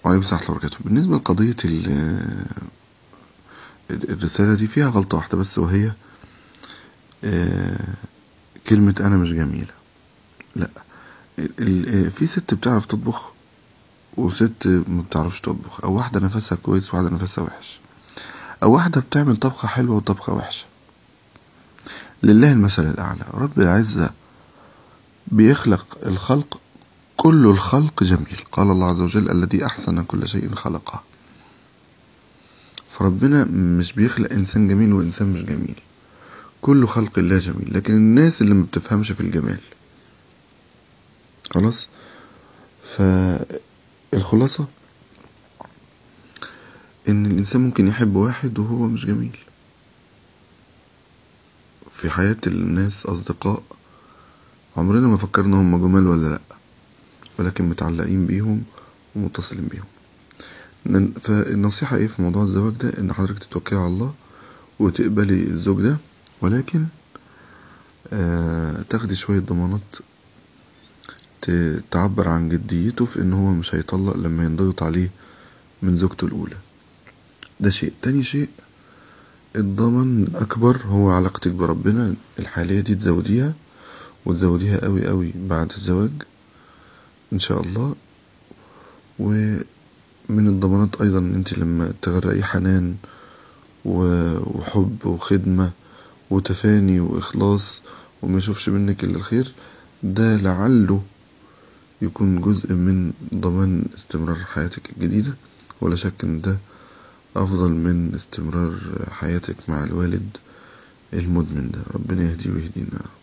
وعليكم السلام ورحمة الله وبركاته بالنسبة لقضية الرسالة دي فيها غلطة واحدة بس وهي كلمة أنا مش جميلة لا في ست بتعرف تطبخ وست ما بتعرفش تطبخ أو واحدة نفسها كويس وواحدة نفسها وحش أو واحدة بتعمل طبخة حلوة وطبخة وحشة لله المثل الأعلى رب العزة بيخلق الخلق كل الخلق جميل قال الله عز وجل الذي أحسن كل شيء خلقه فربنا مش بيخلق إنسان جميل وإنسان مش جميل كل خلق الله جميل لكن الناس اللي ما بتفهمش في الجمال خلاص فالخلاصة ان الانسان ممكن يحب واحد وهو مش جميل في حياة الناس اصدقاء عمرنا ما فكرنا هم جمال ولا لا ولكن متعلقين بيهم ومتصلين بيهم فالنصيحة ايه في موضوع الزواج ده ان حضرتك تتوكلي على الله وتقبلي الزوج ده ولكن آه تاخدي شوية ضمانات تعبر عن جديته في ان هو مش هيطلق لما ينضغط عليه من زوجته الاولى ده شيء تاني شيء الضمن اكبر هو علاقتك بربنا الحالية دي تزوديها وتزوديها قوي قوي بعد الزواج ان شاء الله ومن الضمانات ايضا ان انت لما تغرقي حنان وحب وخدمة وتفاني واخلاص وما يشوفش منك الا الخير ده لعله يكون جزء من ضمان استمرار حياتك الجديدة ولا شك ان ده افضل من استمرار حياتك مع الوالد المدمن ده ربنا يهديه ويهدينا